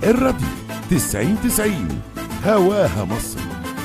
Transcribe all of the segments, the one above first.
الراديو 90 90 هواها مصر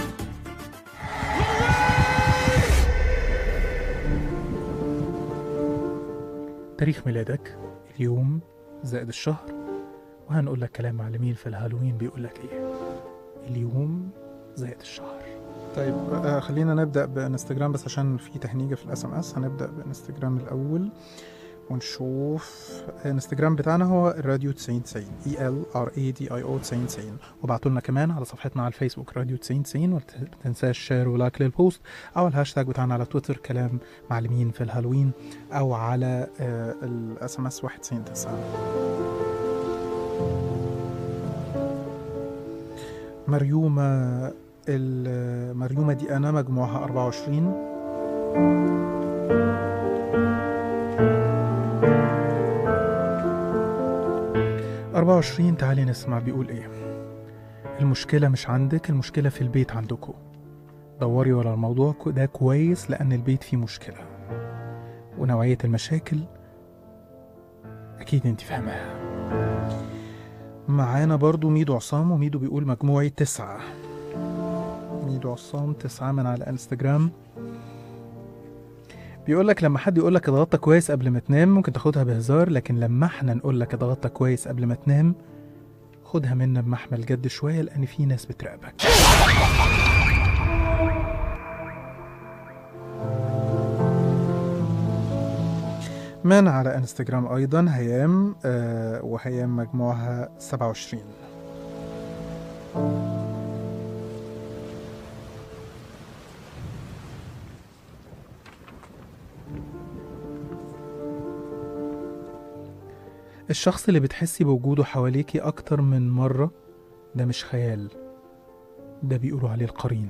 تاريخ ميلادك اليوم زائد الشهر وهنقول لك كلام معلمين في الهالوين بيقول لك ايه اليوم زائد الشهر طيب آه خلينا نبدا بانستجرام بس عشان في تهنيجه في الاس ام اس هنبدا بانستجرام الاول ونشوف الانستجرام بتاعنا هو الراديو 9090 اي ال ار اي دي اي او 9090 وابعتوا لنا كمان على صفحتنا على الفيسبوك راديو 9090 وما تنساش شير ولايك للبوست او الهاشتاج بتاعنا على تويتر كلام معلمين في الهالوين او على الاس ام اس 199 مريومة المريومة دي أنا مجموعها 24 24 تعالي نسمع بيقول ايه المشكلة مش عندك المشكلة في البيت عندكم دوري ورا الموضوع ده كويس لأن البيت فيه مشكلة ونوعية المشاكل أكيد انت فاهماها معانا برضو ميدو عصام وميدو بيقول مجموعي تسعة ميدو عصام تسعة من على انستجرام بيقول لك لما حد يقول لك اتغطى كويس قبل ما تنام ممكن تاخدها بهزار لكن لما احنا نقول لك اتغطى كويس قبل ما تنام خدها منا بمحمل جد شوية لأن في ناس بتراقبك من على انستجرام ايضا هيام آه وهيام مجموعها 27 الشخص اللي بتحسي بوجوده حواليكي أكتر من مرة ده مش خيال ده بيقولوا عليه القرين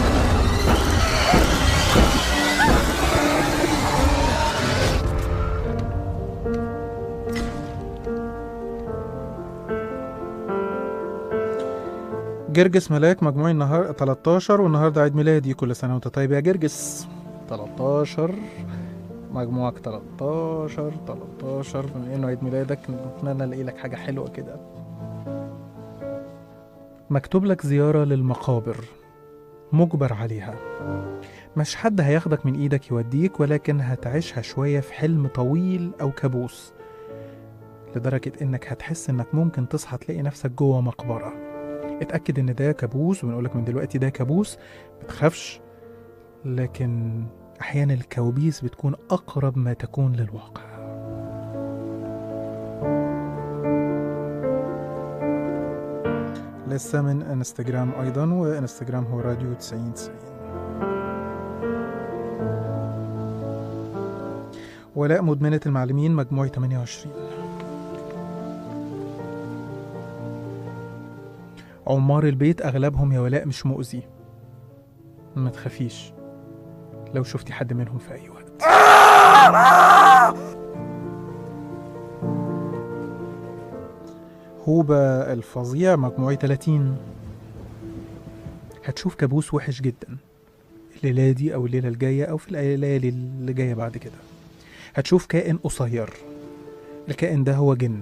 جرجس ملاك مجموعي النهار 13 والنهارده عيد ميلادي كل سنة وانت طيب يا جرجس 13 مجموعك 13 13 بما انه عيد ميلادك نتمنى الاقي لك حاجة حلوة كده مكتوب لك زيارة للمقابر مجبر عليها مش حد هياخدك من ايدك يوديك ولكن هتعيشها شوية في حلم طويل او كابوس لدرجة انك هتحس انك ممكن تصحى تلاقي نفسك جوه مقبرة اتأكد ان ده كابوس وبنقولك من دلوقتي ده كابوس متخافش لكن احيانا الكوابيس بتكون اقرب ما تكون للواقع لسه من انستجرام ايضا وانستجرام هو راديو 90 90 ولاء مدمنة المعلمين مجموعي 28 عمار البيت اغلبهم يا ولاء مش مؤذي ما تخافيش لو شفتي حد منهم في اي وقت هوبا الفظيع مجموعي 30 هتشوف كابوس وحش جدا الليلة دي أو الليلة الجاية أو في الليالي اللي جاية بعد كده هتشوف كائن قصير الكائن ده هو جن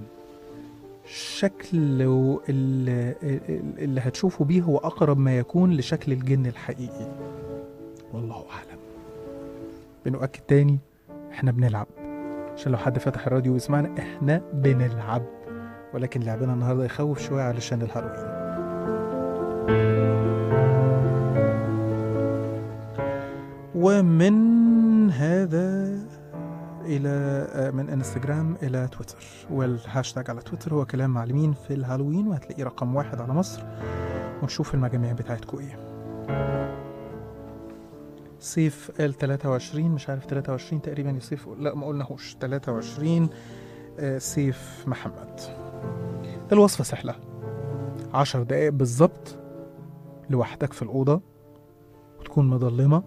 شكله اللي, اللي هتشوفه بيه هو أقرب ما يكون لشكل الجن الحقيقي والله أعلم بنؤكد تاني احنا بنلعب عشان لو حد فتح الراديو ويسمعنا احنا بنلعب ولكن لعبنا النهارده يخوف شويه علشان الهالوين ومن هذا الى من انستجرام الى تويتر والهاشتاج على تويتر هو كلام معلمين في الهالوين وهتلاقيه رقم واحد على مصر ونشوف المجاميع بتاعتكم ايه سيف ال 23 مش عارف 23 تقريبا يا سيف لا ما قلناهوش 23 آه، سيف محمد الوصفة سهلة عشر دقايق بالظبط لوحدك في الأوضة وتكون مظلمة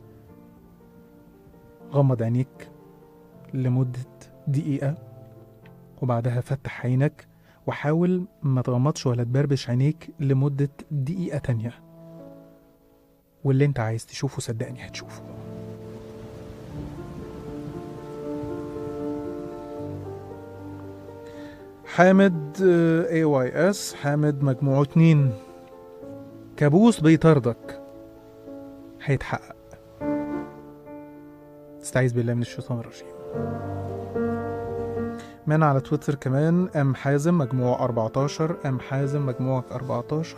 غمض عينيك لمدة دقيقة وبعدها فتح عينك وحاول ما تغمضش ولا تبربش عينيك لمدة دقيقة تانية واللي انت عايز تشوفه صدقني هتشوفه حامد اي واي اس حامد مجموعه اتنين كابوس بيطاردك هيتحقق استعيذ بالله من الشيطان الرجيم من على تويتر كمان ام حازم مجموع 14 ام حازم مجموعك 14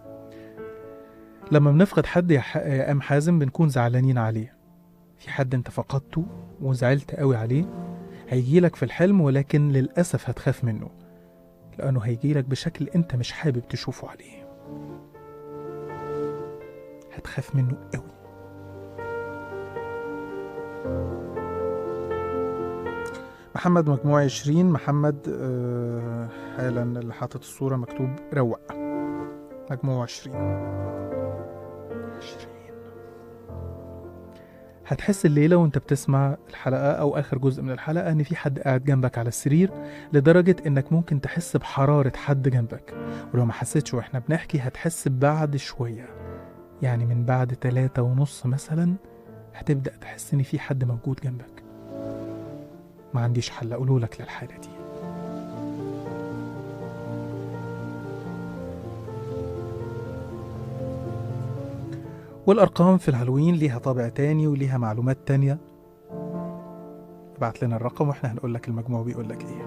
لما بنفقد حد يا, ح... يا ام حازم بنكون زعلانين عليه في حد انت فقدته وزعلت قوي عليه هيجيلك في الحلم ولكن للأسف هتخاف منه لأنه هيجيلك بشكل انت مش حابب تشوفه عليه هتخاف منه قوي محمد مجموعة 20 محمد آه، حالا اللي حاطط الصورة مكتوب روق مجموعة 20 20 هتحس الليلة وانت بتسمع الحلقة أو آخر جزء من الحلقة إن في حد قاعد جنبك على السرير لدرجة إنك ممكن تحس بحرارة حد جنبك ولو ما حسيتش واحنا بنحكي هتحس بعد شوية يعني من بعد تلاتة ونص مثلا هتبدأ تحس إن في حد موجود جنبك ما عنديش حل أقوله لك للحالة دي والأرقام في الهالوين ليها طابع تاني وليها معلومات تانية ابعت لنا الرقم واحنا هنقول لك المجموع بيقول لك ايه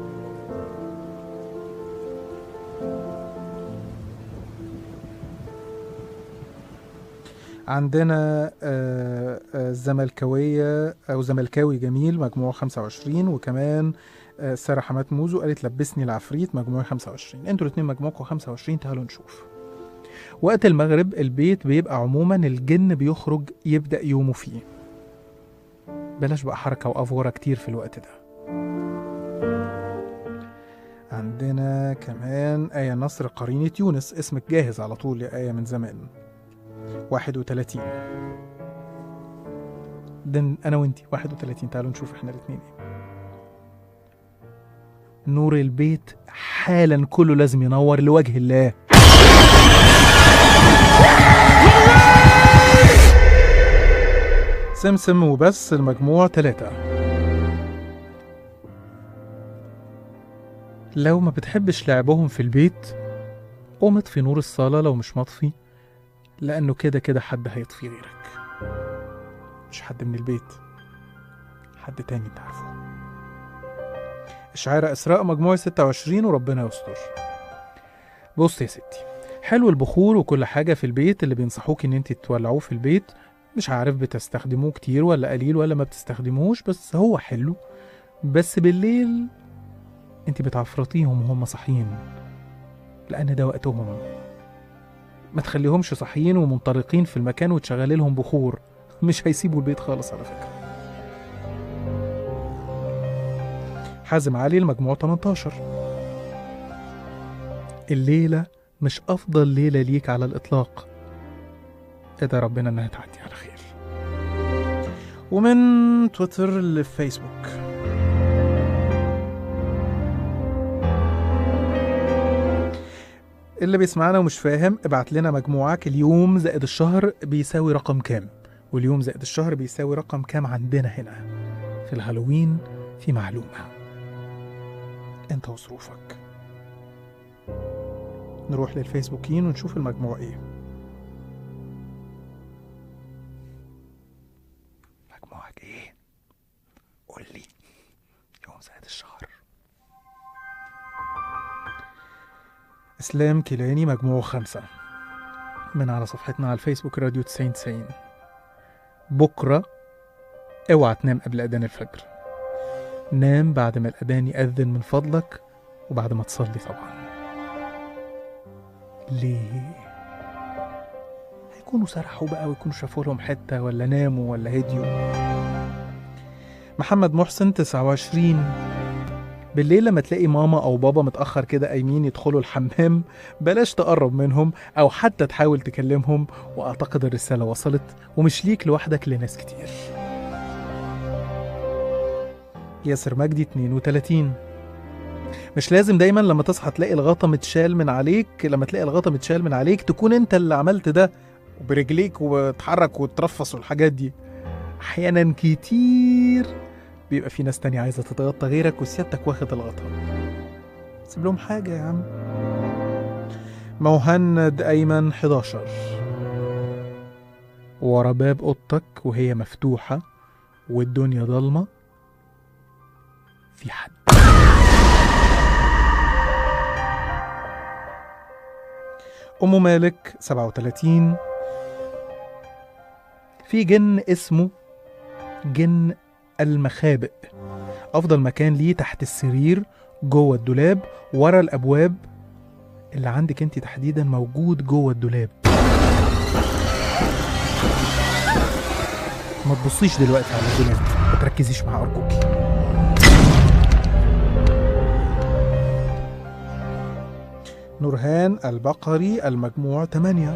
عندنا آه، آه، زملكاوية أو زملكاوي جميل مجموع 25 وكمان آه، سارة حماد موزو قالت لبسني العفريت مجموع 25 انتوا الاتنين مجموعكم 25 تعالوا نشوف وقت المغرب البيت بيبقى عموما الجن بيخرج يبدأ يومه فيه بلاش بقى حركة وأفورة كتير في الوقت ده عندنا كمان آية نصر قرينة يونس اسمك جاهز على طول يا آية من زمان 31 ده أنا وأنتي 31 تعالوا نشوف احنا الاتنين ايه نور البيت حالا كله لازم ينور لوجه الله سمسم وبس المجموع ثلاثة لو ما بتحبش لعبهم في البيت قوم اطفي نور الصالة لو مش مطفي لأنه كده كده حد هيطفي غيرك مش حد من البيت حد تاني انت عارفه إشعار إسراء مجموع 26 وربنا يستر بص يا ستي حلو البخور وكل حاجة في البيت اللي بينصحوك ان انت تولعوه في البيت مش عارف بتستخدموه كتير ولا قليل ولا ما بتستخدموش بس هو حلو بس بالليل انت بتعفرطيهم وهم صاحيين لان ده وقتهم ما تخليهمش صاحيين ومنطلقين في المكان وتشغلي لهم بخور مش هيسيبوا البيت خالص على فكرة حازم علي المجموع 18 الليلة مش أفضل ليلة ليك على الإطلاق ادعي ربنا إنها تعدي على خير ومن تويتر لفيسبوك اللي بيسمعنا ومش فاهم ابعت لنا مجموعك اليوم زائد الشهر بيساوي رقم كام واليوم زائد الشهر بيساوي رقم كام عندنا هنا في الهالوين في معلومة انت وظروفك نروح للفيسبوكين ونشوف المجموع ايه مجموعك ايه قول لي يوم زائد الشهر اسلام كيلاني مجموعه خمسة من على صفحتنا على الفيسبوك راديو 9090 بكرة اوعى تنام قبل اذان الفجر نام بعد ما الاذان يأذن من فضلك وبعد ما تصلي طبعا ليه هيكونوا سرحوا بقى ويكونوا شافوا لهم حتة ولا ناموا ولا هديوا محمد محسن 29 بالليل لما تلاقي ماما او بابا متاخر كده قايمين يدخلوا الحمام بلاش تقرب منهم او حتى تحاول تكلمهم واعتقد الرساله وصلت ومش ليك لوحدك لناس كتير ياسر مجدي 32 مش لازم دايما لما تصحى تلاقي الغطا متشال من عليك لما تلاقي الغطا متشال من عليك تكون انت اللي عملت ده وبرجليك وتحرك وترفص والحاجات دي احيانا كتير بيبقى في ناس تانية عايزة تتغطى غيرك وسيادتك واخد الغطا سيب لهم حاجة يا عم مهند أيمن 11 ورا باب أوضتك وهي مفتوحة والدنيا ضلمة في حد أم مالك 37 في جن اسمه جن المخابئ أفضل مكان ليه تحت السرير جوه الدولاب ورا الأبواب اللي عندك انت تحديدا موجود جوه الدولاب ما تبصيش دلوقتي على الدولاب ما تركزيش مع أرجوكي نورهان البقري المجموع 8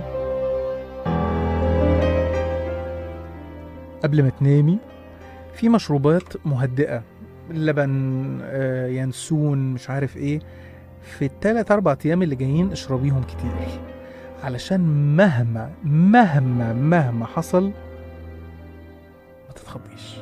قبل ما تنامي في مشروبات مهدئة لبن آه، ينسون مش عارف ايه في التلات أربع أيام اللي جايين اشربيهم كتير علشان مهما مهما مهما حصل ما تتخضيش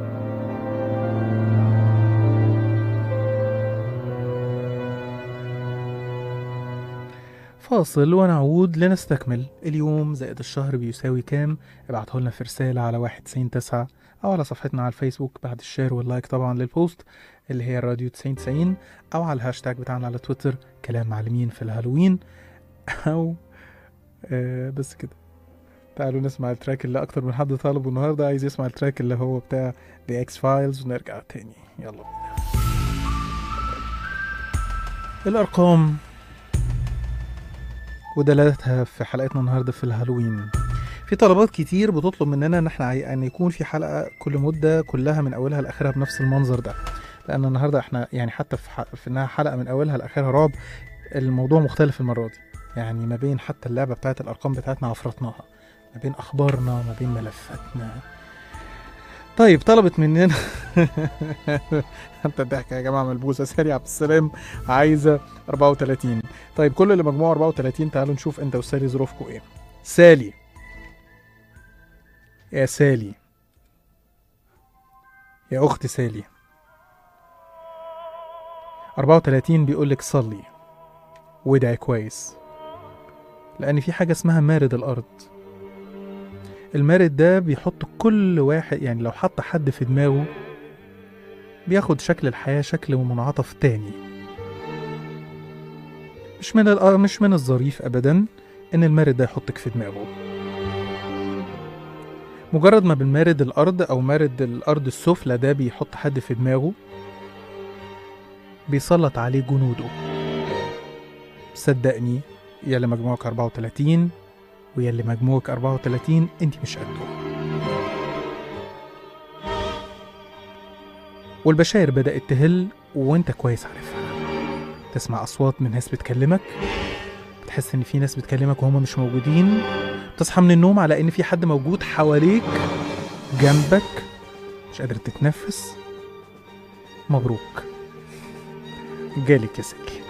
فاصل ونعود لنستكمل اليوم زائد الشهر بيساوي كام ابعته لنا في رسالة على واحد تسعين تسعة أو على صفحتنا على الفيسبوك بعد الشير واللايك طبعا للبوست اللي هي الراديو 9090 أو على الهاشتاج بتاعنا على تويتر كلام معلمين في الهالوين أو آه بس كده تعالوا نسمع التراك اللي أكتر من حد طالبه النهاردة عايز يسمع التراك اللي هو بتاع The X Files ونرجع تاني يلا بينا الأرقام ودلالتها في حلقتنا النهارده في الهالوين في طلبات كتير بتطلب مننا ان احنا عاي- ان يكون في حلقه كل مده كلها من اولها لاخرها بنفس المنظر ده لان النهارده احنا يعني حتى في, ح... في انها حلقه من اولها لاخرها رعب الموضوع مختلف المره دي يعني ما بين حتى اللعبه بتاعت الارقام بتاعتنا عفرتناها ما بين اخبارنا ما بين ملفاتنا طيب طلبت مننا حتى الضحكه يا جماعه ملبوسه ساري عبد السلام عايزه 34 طيب كل اللي مجموعه 34 تعالوا نشوف انت وسالي ظروفكم ايه سالي يا سالي يا اخت سالي 34 بيقول لك صلي وادعي كويس لان في حاجه اسمها مارد الارض المارد ده بيحط كل واحد يعني لو حط حد في دماغه بياخد شكل الحياه شكل منعطف تاني مش من الأ- مش من الظريف ابدا ان المارد ده يحطك في دماغه مجرد ما بالمارد الارض او مارد الارض السفلى ده بيحط حد في دماغه بيسلط عليه جنوده صدقني يا اللي مجموعك 34 ويا اللي مجموعك 34 انت مش قده والبشاير بدأت تهل وانت كويس عارفها تسمع أصوات من ناس بتكلمك بتحس إن في ناس بتكلمك وهما مش موجودين تصحى من النوم على إن في حد موجود حواليك جنبك مش قادر تتنفس مبروك جالك يا سالي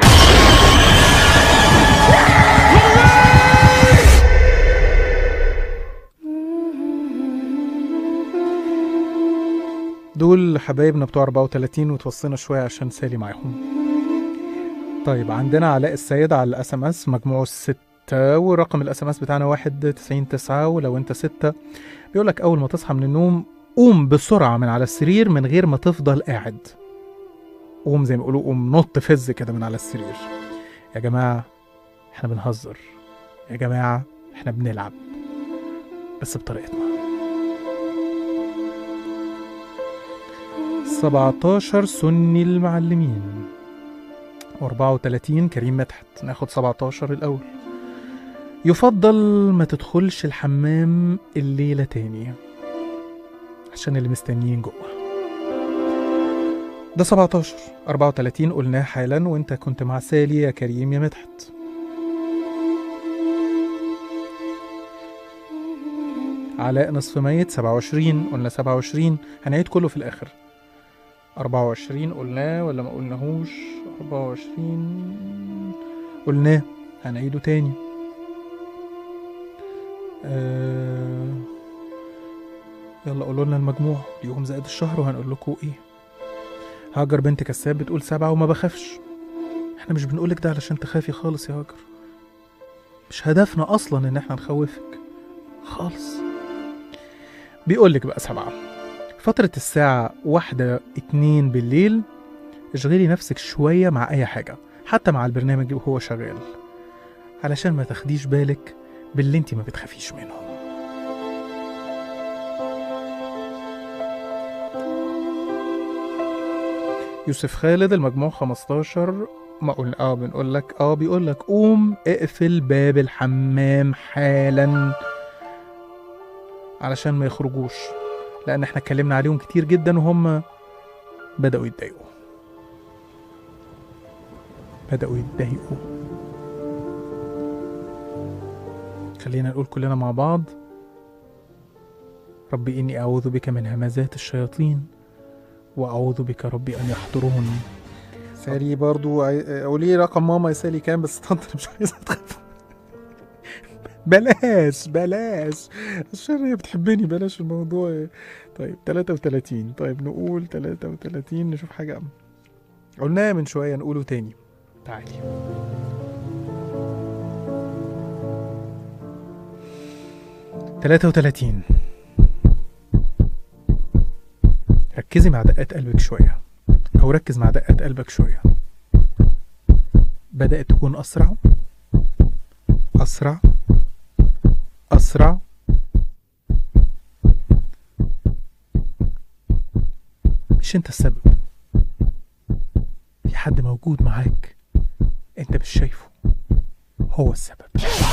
دول حبايبنا بتوع 34 وتوصينا شوية عشان سالي معاهم طيب عندنا علاء السيد على الاس ام اس مجموعه ستة ورقم الاس ام اس بتاعنا واحد تسعين تسعة ولو انت ستة بيقول لك اول ما تصحى من النوم قوم بسرعة من على السرير من غير ما تفضل قاعد قوم زي ما يقولوا قوم نط فز كده من على السرير يا جماعة احنا بنهزر يا جماعة احنا بنلعب بس بطريقتنا 17 سني المعلمين و34 كريم مدحت ناخد 17 الأول يفضل ما تدخلش الحمام الليلة تاني عشان اللي مستنيين جوه ده 17 34 قلناه حالا وانت كنت مع سالي يا كريم يا مدحت علاء نصف ميت 27 قلنا 27 هنعيد كله في الآخر 24 قلناه ولا ما قلناهوش 24 قلناه هنعيده تاني آه... يلا قولوا لنا المجموع اليوم زائد الشهر وهنقول لكم ايه هاجر بنت كساب بتقول سبعة وما بخافش احنا مش بنقولك ده علشان تخافي خالص يا هاجر مش هدفنا اصلا ان احنا نخوفك خالص بيقولك بقى سبعة فترة الساعة واحدة اتنين بالليل اشغلي نفسك شوية مع أي حاجة حتى مع البرنامج وهو شغال علشان ما تاخديش بالك باللي انت ما بتخافيش منهم يوسف خالد المجموع 15 ما قلنا اه بنقول لك اه بيقول لك قوم اقفل باب الحمام حالا علشان ما يخرجوش لان احنا اتكلمنا عليهم كتير جدا وهم بدأوا يتضايقوا بدأوا يتضايقوا خلينا نقول كلنا مع بعض ربي إني أعوذ بك من همزات الشياطين وأعوذ بك ربي أن يحضرون سالي برضو عاي- قولي رقم ماما يا سالي كام بس طنط أنا مش عايزة تخاف بلاش بلاش عشان هي بتحبني بلاش الموضوع طيب 33 طيب نقول 33 نشوف حاجة قلناها من شوية نقوله تاني تعالي تلاتة وتلاتين ركزي مع دقات قلبك شوية أو ركز مع دقات قلبك شوية بدأت تكون أسرع أسرع أسرع مش أنت السبب في حد موجود معاك أنت مش شايفه هو السبب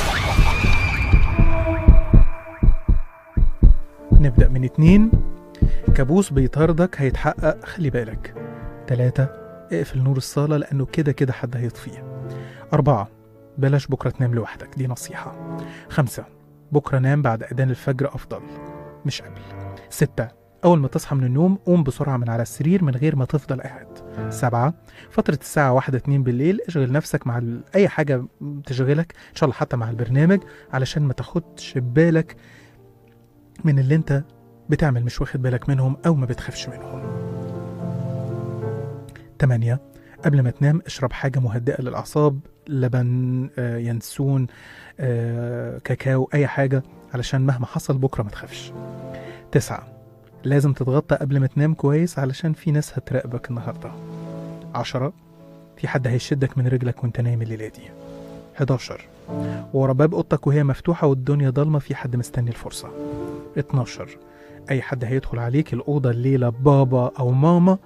نبدأ من اتنين كابوس بيطاردك هيتحقق خلي بالك تلاتة اقفل نور الصالة لأنه كده كده حد هيطفيه أربعة بلاش بكرة تنام لوحدك دي نصيحة خمسة بكرة نام بعد أذان الفجر أفضل مش قبل ستة أول ما تصحى من النوم قوم بسرعة من على السرير من غير ما تفضل قاعد سبعة فترة الساعة واحدة اتنين بالليل اشغل نفسك مع ال- أي حاجة تشغلك إن شاء الله حتى مع البرنامج علشان ما تاخدش بالك من اللي انت بتعمل مش واخد بالك منهم أو ما بتخافش منهم تمانية قبل ما تنام اشرب حاجة مهدئة للأعصاب لبن آه، ينسون آه، كاكاو أي حاجة علشان مهما حصل بكرة ما تخافش تسعة لازم تتغطى قبل ما تنام كويس علشان في ناس هتراقبك النهاردة عشرة في حد هيشدك من رجلك وانت نايم الليلة دي 11 ورا باب اوضتك وهي مفتوحة والدنيا ضلمة في حد مستني الفرصة 12 أي حد هيدخل عليك الأوضة الليلة بابا أو ماما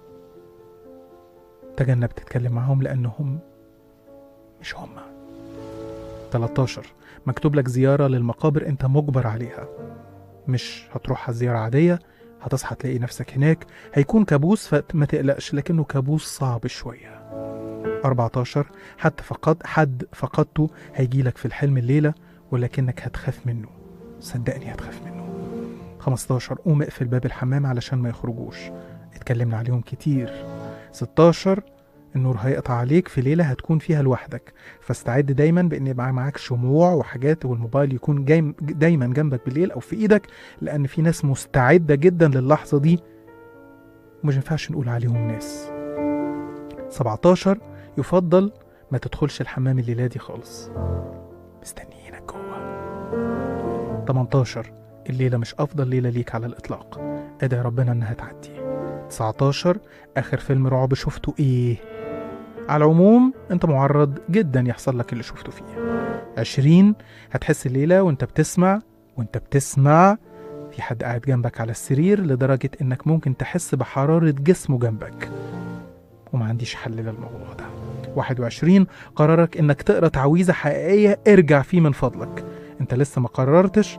تجنب تتكلم معاهم لأنهم مش هما 13 مكتوب لك زيارة للمقابر أنت مجبر عليها مش هتروحها زيارة عادية هتصحى تلاقي نفسك هناك هيكون كابوس فما تقلقش لكنه كابوس صعب شوية 14 حد فقد حد فقدته هيجيلك في الحلم الليلة ولكنك هتخاف منه صدقني هتخاف منه 15 قوم اقفل باب الحمام علشان ما يخرجوش اتكلمنا عليهم كتير 16 النور هيقطع عليك في ليلة هتكون فيها لوحدك فاستعد دايما بان يبقى معاك شموع وحاجات والموبايل يكون جاي دايما جنبك بالليل او في ايدك لان في ناس مستعدة جدا للحظة دي ومش ينفعش نقول عليهم ناس 17 يفضل ما تدخلش الحمام الليلة دي خالص مستنيينك جوه 18 الليلة مش أفضل ليلة ليك على الإطلاق ادعي ربنا إنها تعدي 19 آخر فيلم رعب شفته إيه؟ على العموم أنت معرض جدا يحصل لك اللي شفته فيه 20 هتحس الليلة وأنت بتسمع وأنت بتسمع في حد قاعد جنبك على السرير لدرجة إنك ممكن تحس بحرارة جسمه جنبك وما عنديش حل للموضوع ده 21 قرارك إنك تقرأ تعويذة حقيقية ارجع فيه من فضلك أنت لسه ما قررتش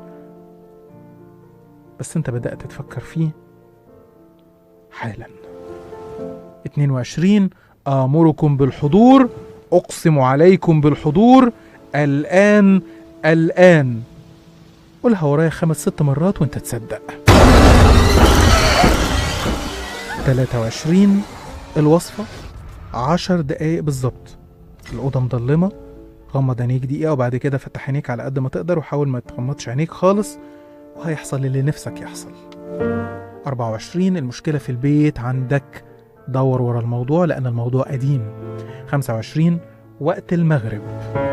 بس انت بدأت تفكر فيه حالا 22 آمركم بالحضور أقسم عليكم بالحضور الآن الآن قولها ورايا خمس ست مرات وانت تصدق 23 الوصفة عشر دقايق بالظبط الأوضة مضلمة غمض عينيك دقيقة وبعد كده فتح عينيك على قد ما تقدر وحاول ما تغمضش عينيك خالص وهيحصل اللي نفسك يحصل 24 المشكلة في البيت عندك دور ورا الموضوع لأن الموضوع قديم 25 وقت المغرب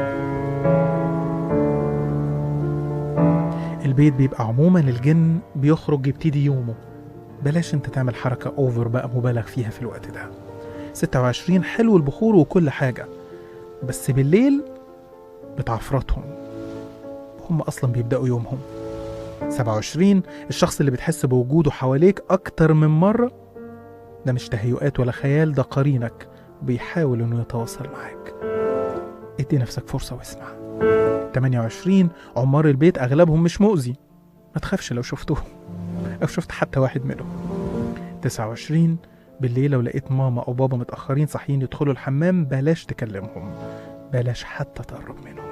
البيت بيبقى عموما الجن بيخرج يبتدي يومه بلاش انت تعمل حركة اوفر بقى مبالغ فيها في الوقت ده 26 حلو البخور وكل حاجة بس بالليل بتعفرتهم هم أصلا بيبدأوا يومهم 27 الشخص اللي بتحس بوجوده حواليك أكتر من مرة ده مش تهيؤات ولا خيال ده قرينك بيحاول إنه يتواصل معاك ادي نفسك فرصة واسمع 28 عمار البيت أغلبهم مش مؤذي ما تخافش لو شفتهم أو شفت حتى واحد منهم 29 بالليل لو لقيت ماما أو بابا متأخرين صاحيين يدخلوا الحمام بلاش تكلمهم بلاش حتى تقرب منهم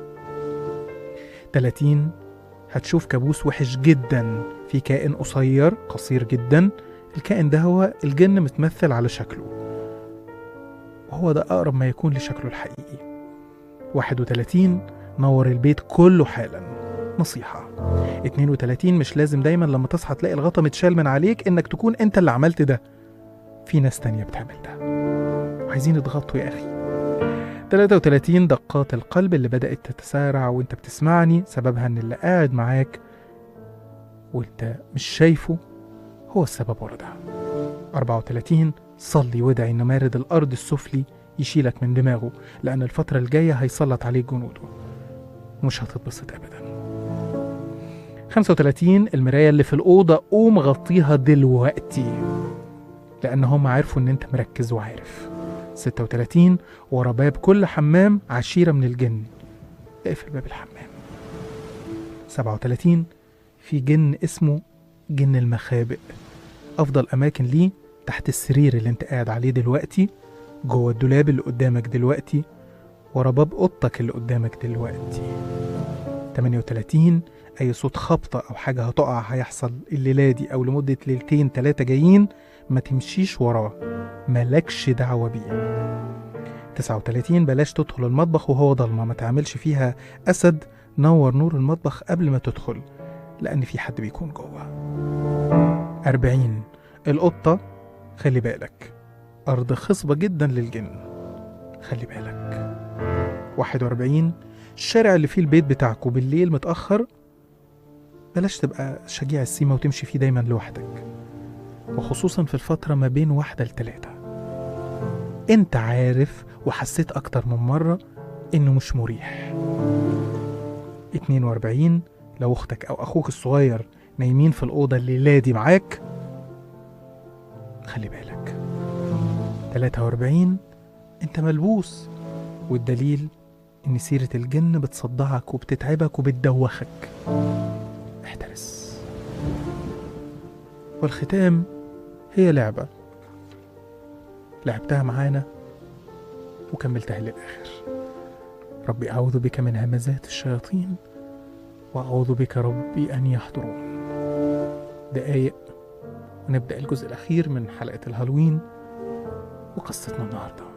30 هتشوف كابوس وحش جدا في كائن قصير قصير جدا الكائن ده هو الجن متمثل على شكله وهو ده أقرب ما يكون لشكله الحقيقي 31 نور البيت كله حالا نصيحة 32 مش لازم دايما لما تصحى تلاقي الغطا متشال من عليك انك تكون انت اللي عملت ده في ناس تانية بتعمل ده عايزين يضغطوا يا أخي 33 دقات القلب اللي بدأت تتسارع وانت بتسمعني سببها ان اللي قاعد معاك وانت مش شايفه هو السبب ورا ده 34 صلي وادعي ان مارد الأرض السفلي يشيلك من دماغه لأن الفترة الجاية هيسلط عليك جنوده ومش هتتبسط أبدا 35 المراية اللي في الأوضة قوم غطيها دلوقتي لأن هم عرفوا إن أنت مركز وعارف 36 ورا باب كل حمام عشيرة من الجن اقفل باب الحمام 37 في جن اسمه جن المخابئ أفضل أماكن ليه تحت السرير اللي أنت قاعد عليه دلوقتي جوه الدولاب اللي قدامك دلوقتي ورا باب اوضتك اللي قدامك دلوقتي 38 اي صوت خبطه او حاجه هتقع هيحصل الليله دي او لمده ليلتين ثلاثه جايين ما تمشيش وراه مالكش دعوه بيه 39 بلاش تدخل المطبخ وهو ضلمه ما تعملش فيها اسد نور نور المطبخ قبل ما تدخل لان في حد بيكون جوه 40 القطه خلي بالك أرض خصبة جدا للجن خلي بالك 41 الشارع اللي فيه البيت بتاعكوا بالليل متأخر بلاش تبقى شجيع السيما وتمشي فيه دايما لوحدك وخصوصا في الفترة ما بين واحدة لتلاتة انت عارف وحسيت أكتر من مرة إنه مش مريح 42 لو أختك أو أخوك الصغير نايمين في الأوضة الليلة دي معاك خلي بالك 43 انت ملبوس والدليل ان سيرة الجن بتصدعك وبتتعبك وبتدوخك احترس والختام هي لعبة لعبتها معانا وكملتها للآخر ربي أعوذ بك من همزات الشياطين وأعوذ بك ربي أن يحضرون دقايق ونبدأ الجزء الأخير من حلقة الهالوين وقصتنا النهارده